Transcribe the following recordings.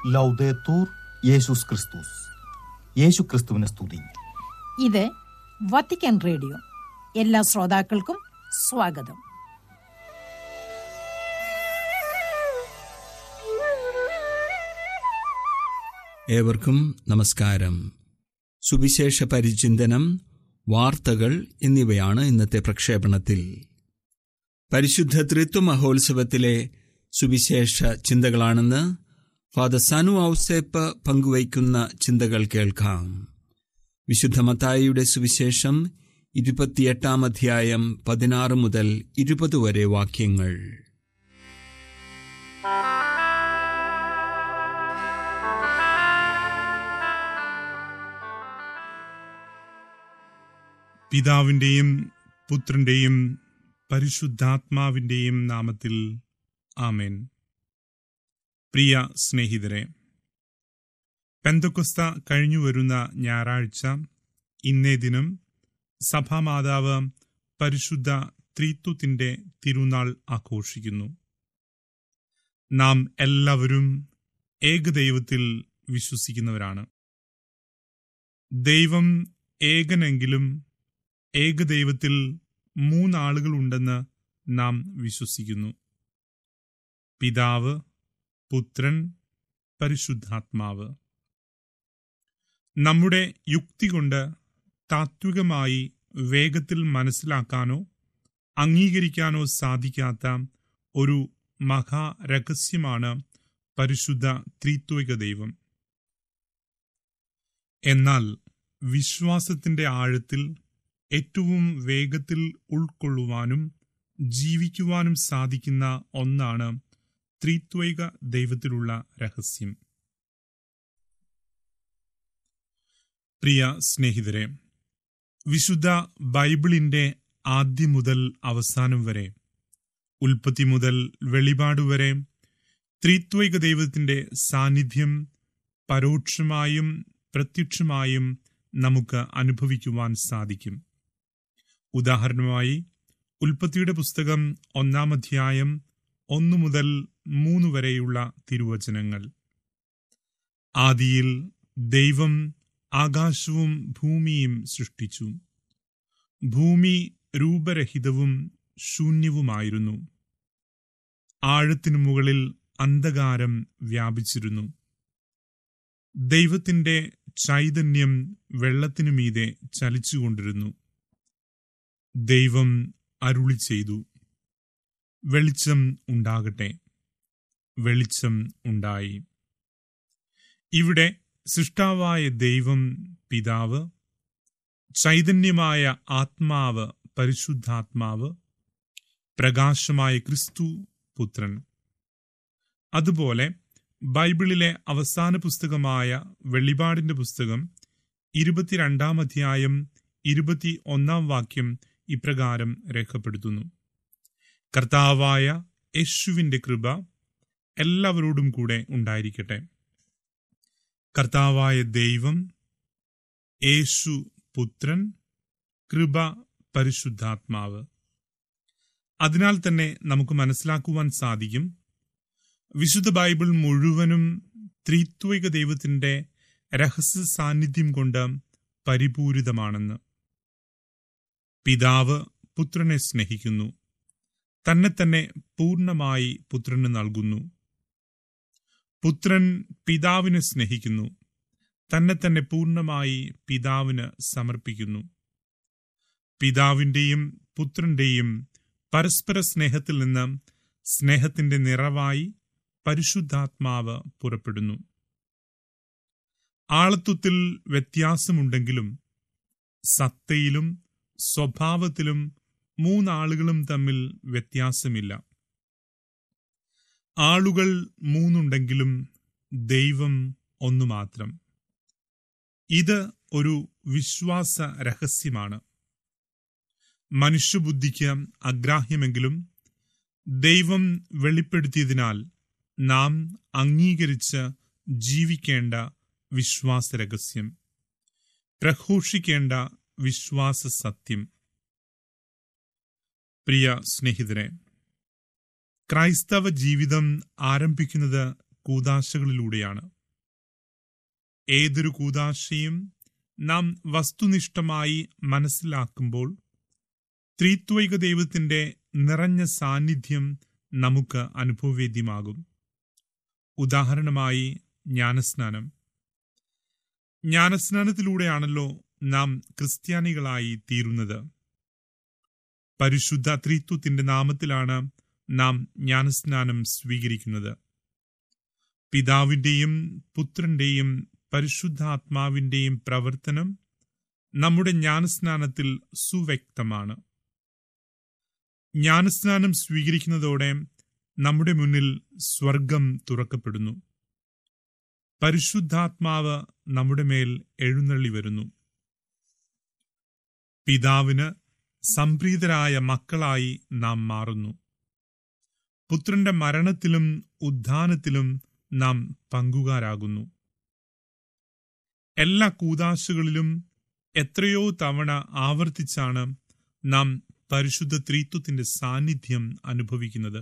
ലൗദേത്തൂർ യേശുസ് ക്രിസ്തുസ് യേശു ക്രിസ്തുവിനെ സ്തുതി ഇത് വത്തിക്കാൻ റേഡിയോ എല്ലാ ശ്രോതാക്കൾക്കും സ്വാഗതം ഏവർക്കും നമസ്കാരം സുവിശേഷ പരിചിന്തനം വാർത്തകൾ എന്നിവയാണ് ഇന്നത്തെ പ്രക്ഷേപണത്തിൽ പരിശുദ്ധ ത്രിത്വ മഹോത്സവത്തിലെ സുവിശേഷ ചിന്തകളാണെന്ന് ഫാദർ സനു ഔസേപ്പ് പങ്കുവയ്ക്കുന്ന ചിന്തകൾ കേൾക്കാം വിശുദ്ധ മത്തായിയുടെ സുവിശേഷം ഇരുപത്തിയെട്ടാം അധ്യായം പതിനാറ് മുതൽ ഇരുപത് വരെ വാക്യങ്ങൾ പിതാവിൻ്റെയും പുത്രൻ്റെയും പരിശുദ്ധാത്മാവിൻ്റെയും നാമത്തിൽ ആമേൻ പ്രിയ സ്നേഹിതരെ പെന്തക്കൊസ്ത കഴിഞ്ഞു വരുന്ന ഞായറാഴ്ച ഇന്നേ ദിനം സഭാമാതാവ് പരിശുദ്ധ ത്രിത്വത്തിൻ്റെ തിരുനാൾ ആഘോഷിക്കുന്നു നാം എല്ലാവരും ഏകദൈവത്തിൽ വിശ്വസിക്കുന്നവരാണ് ദൈവം ഏകനെങ്കിലും ഏകദൈവത്തിൽ മൂന്നാളുകളുണ്ടെന്ന് നാം വിശ്വസിക്കുന്നു പിതാവ് പുത്രൻ പരിശുദ്ധാത്മാവ് നമ്മുടെ യുക്തി കൊണ്ട് താത്വികമായി വേഗത്തിൽ മനസ്സിലാക്കാനോ അംഗീകരിക്കാനോ സാധിക്കാത്ത ഒരു മഹാരഹസ്യമാണ് പരിശുദ്ധ ത്രിത്വിക ദൈവം എന്നാൽ വിശ്വാസത്തിന്റെ ആഴത്തിൽ ഏറ്റവും വേഗത്തിൽ ഉൾക്കൊള്ളുവാനും ജീവിക്കുവാനും സാധിക്കുന്ന ഒന്നാണ് ത്രിത്വൈക ദൈവത്തിലുള്ള രഹസ്യം പ്രിയ സ്നേഹിതരെ വിശുദ്ധ ബൈബിളിന്റെ ആദ്യം മുതൽ അവസാനം വരെ ഉൽപ്പത്തി മുതൽ വെളിപാട് വരെ ത്രിത്വൈക ദൈവത്തിന്റെ സാന്നിധ്യം പരോക്ഷമായും പ്രത്യക്ഷമായും നമുക്ക് അനുഭവിക്കുവാൻ സാധിക്കും ഉദാഹരണമായി ഉൽപ്പത്തിയുടെ പുസ്തകം ഒന്നാം അധ്യായം ഒന്നു മുതൽ മൂന്ന് വരെയുള്ള തിരുവചനങ്ങൾ ആദിയിൽ ദൈവം ആകാശവും ഭൂമിയും സൃഷ്ടിച്ചു ഭൂമി രൂപരഹിതവും ശൂന്യവുമായിരുന്നു ആഴത്തിനു മുകളിൽ അന്ധകാരം വ്യാപിച്ചിരുന്നു ദൈവത്തിന്റെ ചൈതന്യം വെള്ളത്തിനു മീതെ ചലിച്ചുകൊണ്ടിരുന്നു ദൈവം അരുളി ചെയ്തു വെളിച്ചം ഉണ്ടാകട്ടെ വെളിച്ചം ഉണ്ടായി ഇവിടെ സൃഷ്ടാവായ ദൈവം പിതാവ് ചൈതന്യമായ ആത്മാവ് പരിശുദ്ധാത്മാവ് പ്രകാശമായ ക്രിസ്തു പുത്രൻ അതുപോലെ ബൈബിളിലെ അവസാന പുസ്തകമായ വെളിപാടിന്റെ പുസ്തകം ഇരുപത്തിരണ്ടാം അധ്യായം ഇരുപത്തി ഒന്നാം വാക്യം ഇപ്രകാരം രേഖപ്പെടുത്തുന്നു കർത്താവായ യേശുവിന്റെ കൃപ എല്ലാവരോടും കൂടെ ഉണ്ടായിരിക്കട്ടെ കർത്താവായ ദൈവം യേശു പുത്രൻ കൃപ പരിശുദ്ധാത്മാവ് അതിനാൽ തന്നെ നമുക്ക് മനസ്സിലാക്കുവാൻ സാധിക്കും വിശുദ്ധ ബൈബിൾ മുഴുവനും ത്രിത്വിക ദൈവത്തിന്റെ രഹസ്യ സാന്നിധ്യം കൊണ്ട് പരിപൂരിതമാണെന്ന് പിതാവ് പുത്രനെ സ്നേഹിക്കുന്നു തന്നെ തന്നെ പൂർണ്ണമായി പുത്രന് നൽകുന്നു പുത്രൻ പിതാവിനെ സ്നേഹിക്കുന്നു തന്നെ തന്നെ പൂർണ്ണമായി പിതാവിന് സമർപ്പിക്കുന്നു പിതാവിന്റെയും പുത്രന്റെയും പരസ്പര സ്നേഹത്തിൽ നിന്ന് സ്നേഹത്തിന്റെ നിറവായി പരിശുദ്ധാത്മാവ് പുറപ്പെടുന്നു ആളത്വത്തിൽ വ്യത്യാസമുണ്ടെങ്കിലും സത്തയിലും സ്വഭാവത്തിലും മൂന്നാളുകളും തമ്മിൽ വ്യത്യാസമില്ല ആളുകൾ മൂന്നുണ്ടെങ്കിലും ദൈവം ഒന്നു മാത്രം ഇത് ഒരു വിശ്വാസ രഹസ്യമാണ് മനുഷ്യബുദ്ധിക്ക് അഗ്രാഹ്യമെങ്കിലും ദൈവം വെളിപ്പെടുത്തിയതിനാൽ നാം അംഗീകരിച്ച് ജീവിക്കേണ്ട വിശ്വാസ രഹസ്യം പ്രഘോഷിക്കേണ്ട വിശ്വാസ സത്യം പ്രിയ സ്നേഹിതരെ ക്രൈസ്തവ ജീവിതം ആരംഭിക്കുന്നത് കൂതാശകളിലൂടെയാണ് ഏതൊരു കൂതാശയും നാം വസ്തുനിഷ്ഠമായി മനസ്സിലാക്കുമ്പോൾ ത്രിത്വൈക ദൈവത്തിന്റെ നിറഞ്ഞ സാന്നിധ്യം നമുക്ക് അനുഭവവേദ്യമാകും ഉദാഹരണമായി ജ്ഞാനസ്നാനം ജ്ഞാനസ്നാനത്തിലൂടെയാണല്ലോ നാം ക്രിസ്ത്യാനികളായി തീരുന്നത് പരിശുദ്ധ ത്രിത്വത്തിന്റെ നാമത്തിലാണ് നാം ജ്ഞാനസ്നാനം സ്വീകരിക്കുന്നത് പിതാവിന്റെയും പുത്രന്റെയും പരിശുദ്ധാത്മാവിന്റെയും പ്രവർത്തനം നമ്മുടെ ജ്ഞാനസ്നാനത്തിൽ സുവ്യക്തമാണ് ജ്ഞാനസ്നാനം സ്വീകരിക്കുന്നതോടെ നമ്മുടെ മുന്നിൽ സ്വർഗം തുറക്കപ്പെടുന്നു പരിശുദ്ധാത്മാവ് നമ്മുടെ മേൽ എഴുന്നള്ളി വരുന്നു പിതാവിന് സംപ്രീതരായ മക്കളായി നാം മാറുന്നു പുത്രന്റെ മരണത്തിലും ഉദ്ധാനത്തിലും നാം പങ്കുകാരാകുന്നു എല്ലാ കൂതാശകളിലും എത്രയോ തവണ ആവർത്തിച്ചാണ് നാം പരിശുദ്ധ ത്രിത്വത്തിന്റെ സാന്നിധ്യം അനുഭവിക്കുന്നത്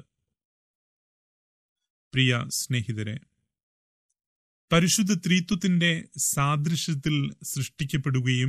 പ്രിയ സ്നേഹിതരെ പരിശുദ്ധ ത്രിത്വത്തിന്റെ സാദൃശ്യത്തിൽ സൃഷ്ടിക്കപ്പെടുകയും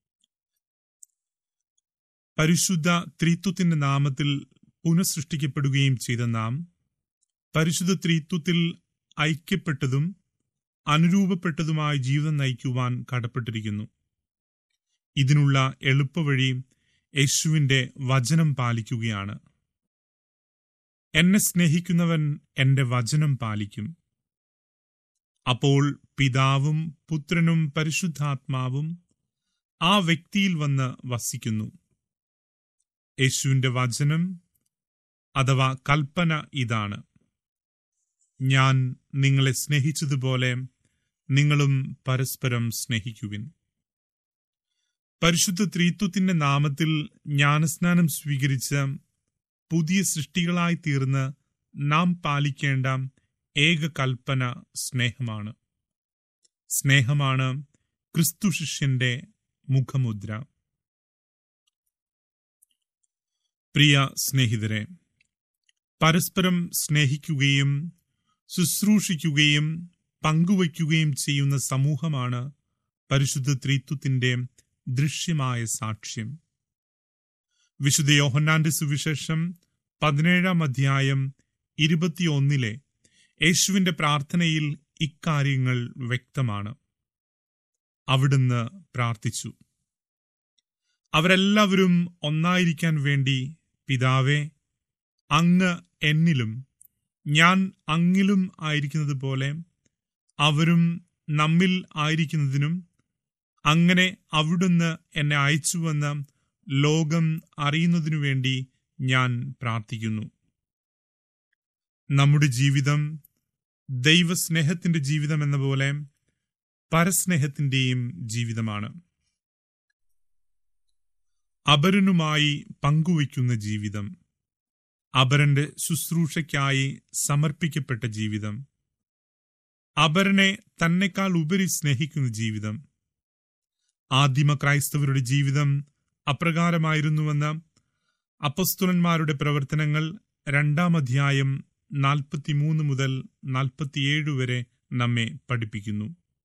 പരിശുദ്ധ ത്രിത്വത്തിന്റെ നാമത്തിൽ പുനഃസൃഷ്ടിക്കപ്പെടുകയും ചെയ്ത നാം പരിശുദ്ധ ത്രിത്വത്തിൽ ഐക്യപ്പെട്ടതും അനുരൂപപ്പെട്ടതുമായ ജീവിതം നയിക്കുവാൻ കടപ്പെട്ടിരിക്കുന്നു ഇതിനുള്ള എളുപ്പവഴി യേശുവിന്റെ വചനം പാലിക്കുകയാണ് എന്നെ സ്നേഹിക്കുന്നവൻ എന്റെ വചനം പാലിക്കും അപ്പോൾ പിതാവും പുത്രനും പരിശുദ്ധാത്മാവും ആ വ്യക്തിയിൽ വന്ന് വസിക്കുന്നു യേശുവിന്റെ വചനം അഥവാ കൽപ്പന ഇതാണ് ഞാൻ നിങ്ങളെ സ്നേഹിച്ചതുപോലെ നിങ്ങളും പരസ്പരം സ്നേഹിക്കുവിൻ പരിശുദ്ധ ത്രിത്വത്തിന്റെ നാമത്തിൽ ജ്ഞാനസ്നാനം സ്വീകരിച്ച പുതിയ സൃഷ്ടികളായി തീർന്ന് നാം പാലിക്കേണ്ട ഏക കൽപ്പന സ്നേഹമാണ് സ്നേഹമാണ് ക്രിസ്തു ശിഷ്യന്റെ മുഖമുദ്ര പ്രിയ സ്നേഹിതരെ പരസ്പരം സ്നേഹിക്കുകയും ശുശ്രൂഷിക്കുകയും പങ്കുവയ്ക്കുകയും ചെയ്യുന്ന സമൂഹമാണ് പരിശുദ്ധ ത്രിത്വത്തിന്റെ ദൃശ്യമായ സാക്ഷ്യം വിശുദ്ധ യോഹന്നാന്റെ സുവിശേഷം പതിനേഴാം അധ്യായം ഇരുപത്തിയൊന്നിലെ യേശുവിന്റെ പ്രാർത്ഥനയിൽ ഇക്കാര്യങ്ങൾ വ്യക്തമാണ് അവിടുന്ന് പ്രാർത്ഥിച്ചു അവരെല്ലാവരും ഒന്നായിരിക്കാൻ വേണ്ടി പിതാവേ അങ്ങ് എന്നിലും ഞാൻ അങ്ങിലും ആയിരിക്കുന്നത് പോലെ അവരും നമ്മിൽ ആയിരിക്കുന്നതിനും അങ്ങനെ അവിടുന്ന് എന്നെ അയച്ചുവെന്ന് ലോകം അറിയുന്നതിനു വേണ്ടി ഞാൻ പ്രാർത്ഥിക്കുന്നു നമ്മുടെ ജീവിതം ദൈവസ്നേഹത്തിന്റെ ജീവിതം എന്ന പോലെ പരസ്നേഹത്തിന്റെയും ജീവിതമാണ് അപരനുമായി പങ്കുവയ്ക്കുന്ന ജീവിതം അപരന്റെ ശുശ്രൂഷയ്ക്കായി സമർപ്പിക്കപ്പെട്ട ജീവിതം അപരനെ തന്നെക്കാൾ ഉപരി സ്നേഹിക്കുന്ന ജീവിതം ആദിമ ക്രൈസ്തവരുടെ ജീവിതം അപ്രകാരമായിരുന്നുവെന്ന് അപ്പസ്തുലന്മാരുടെ പ്രവർത്തനങ്ങൾ രണ്ടാം അധ്യായം നാൽപ്പത്തിമൂന്ന് മുതൽ നാൽപ്പത്തിയേഴ് വരെ നമ്മെ പഠിപ്പിക്കുന്നു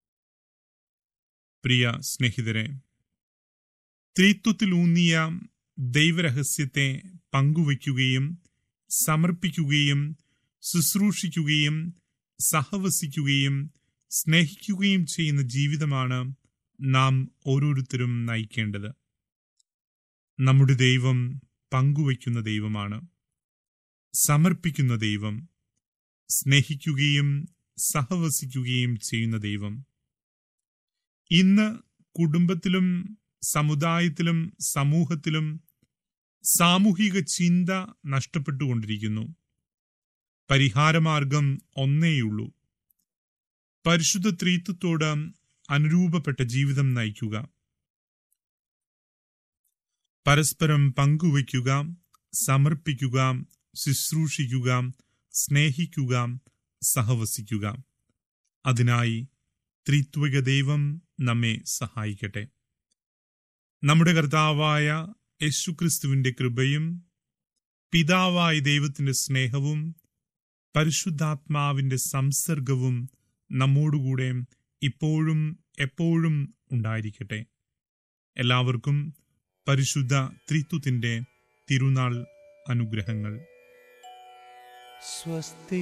പ്രിയ സ്നേഹിതരെ ത്രിത്വത്തിലൂന്നിയ ദൈവരഹസ്യത്തെ പങ്കുവയ്ക്കുകയും സമർപ്പിക്കുകയും ശുശ്രൂഷിക്കുകയും സഹവസിക്കുകയും സ്നേഹിക്കുകയും ചെയ്യുന്ന ജീവിതമാണ് നാം ഓരോരുത്തരും നയിക്കേണ്ടത് നമ്മുടെ ദൈവം പങ്കുവയ്ക്കുന്ന ദൈവമാണ് സമർപ്പിക്കുന്ന ദൈവം സ്നേഹിക്കുകയും സഹവസിക്കുകയും ചെയ്യുന്ന ദൈവം ഇന്ന് കുടുംബത്തിലും സമുദായത്തിലും സമൂഹത്തിലും സാമൂഹിക ചിന്ത നഷ്ടപ്പെട്ടുകൊണ്ടിരിക്കുന്നു പരിഹാരമാർഗം ഒന്നേയുള്ളൂ പരിശുദ്ധ ത്രീത്വത്തോട് അനുരൂപപ്പെട്ട ജീവിതം നയിക്കുക പരസ്പരം പങ്കുവയ്ക്കുക സമർപ്പിക്കുക ശുശ്രൂഷിക്കുക സ്നേഹിക്കുക സഹവസിക്കുക അതിനായി ത്രിത്വിക ദൈവം നമ്മെ സഹായിക്കട്ടെ നമ്മുടെ കർത്താവായ യേശുക്രിസ്തുവിന്റെ കൃപയും പിതാവായ ദൈവത്തിന്റെ സ്നേഹവും പരിശുദ്ധാത്മാവിന്റെ സംസർഗവും നമ്മോടുകൂടെ ഇപ്പോഴും എപ്പോഴും ഉണ്ടായിരിക്കട്ടെ എല്ലാവർക്കും പരിശുദ്ധ ത്രിത്വത്തിന്റെ തിരുനാൾ അനുഗ്രഹങ്ങൾ സ്വസ്തി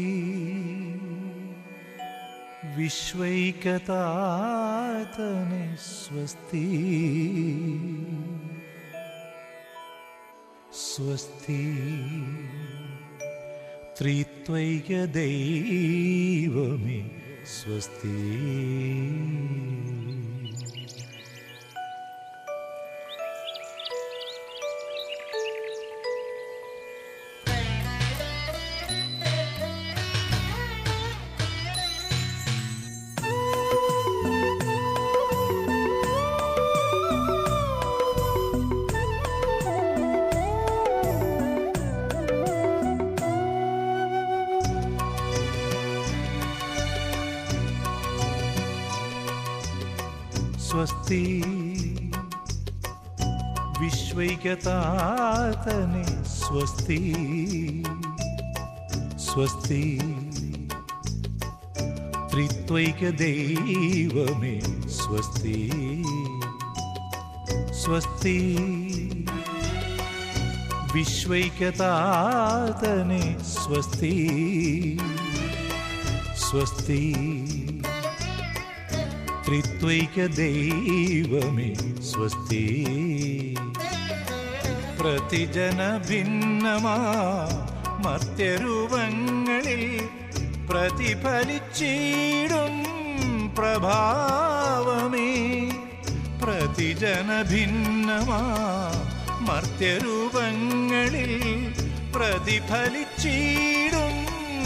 വിശ്വൈകതാതനെ സ്വസ്തി സ്വസ്തി ത്രിത്വൈക ദൈവമേ സ്വസ്തി സ്വസ്തി വിശ്വൈകതാതനെ സ്വസ്തി സ്വസ്തി ത്രിത്വൈക ദൈവമേ സ്വസ്തി സ്വസ്തി വിശ്വൈകതാതനെ സ്വസ്തി സ്വസ്തി ത്രിത്വൈക ദൈവമേ സ്വസ്തി പ്രതിജന ഭിന്നമാ മർത്യരൂപങ്ങളിൽ പ്രതിഫലിച്ചിടും പ്രഭാവമേ പ്രതിജന ഭിന്നമാ മർത്യരൂപങ്ങളിൽ പ്രതിഫലിച്ചിടും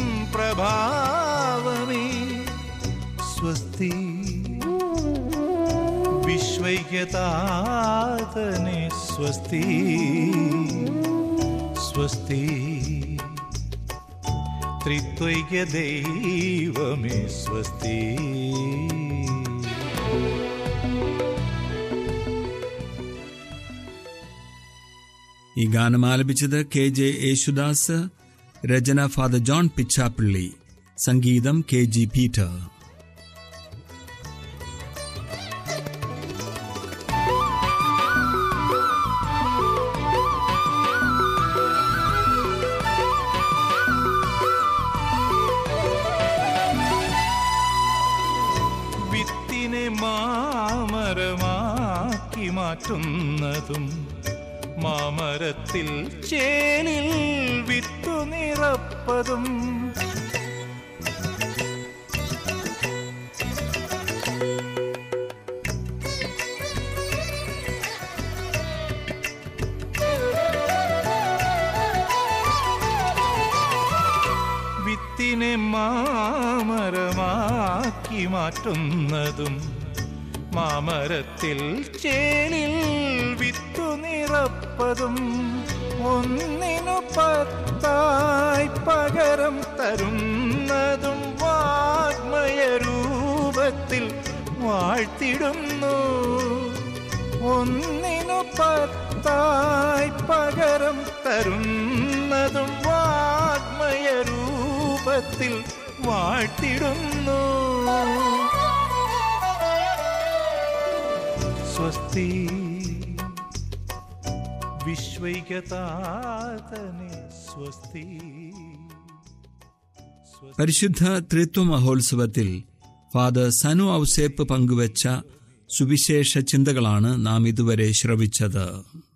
പ്രഭാവമേ സ്വസ്തി വിശ്വൈകതാതനെ സ്വസ്തി സ്വസ്തി ത്രിത്വൈക ദൈവമേ സ്വസ്തി ഈ ഗാനം ആലപിച്ചത് കെ ജെ യേശുദാസ് രചന ഫാദർ ജോൺ പിച്ചാപ്പിള്ളി സംഗീതം കെ ജി പീറ്റർ വിത്തിനെ മാമരമാക്കി മാറ്റുന്നതും മാമരത്തിൽ ചേലിൽ വിത്തു നിറപ്പതും വിത്തിനെ മാമരമാക്കി മാറ്റുന്നതും മാമരത്തിൽ ചേലിൽ വിത്തു നിറപ്പതും ഒന്നിനു പത്തായി പകരം തരുന്നതും വാഗ്മയ രൂപത്തിൽ വാഴ്ത്തിടുന്നു ഒന്നിനു പത്തായി പകരം തരുന്നതും വാഗ്മയ രൂപത്തിൽ വാഴ്ത്തിടുന്നു സ്വസ്തി വിശ്വൈകതാതനെ സ്വസ്തി പരിശുദ്ധ ത്രിത്വ മഹോത്സവത്തിൽ ഫാദർ സനു ഔസേപ്പ് പങ്കുവച്ച സുവിശേഷ ചിന്തകളാണ് നാം ഇതുവരെ ശ്രവിച്ചത്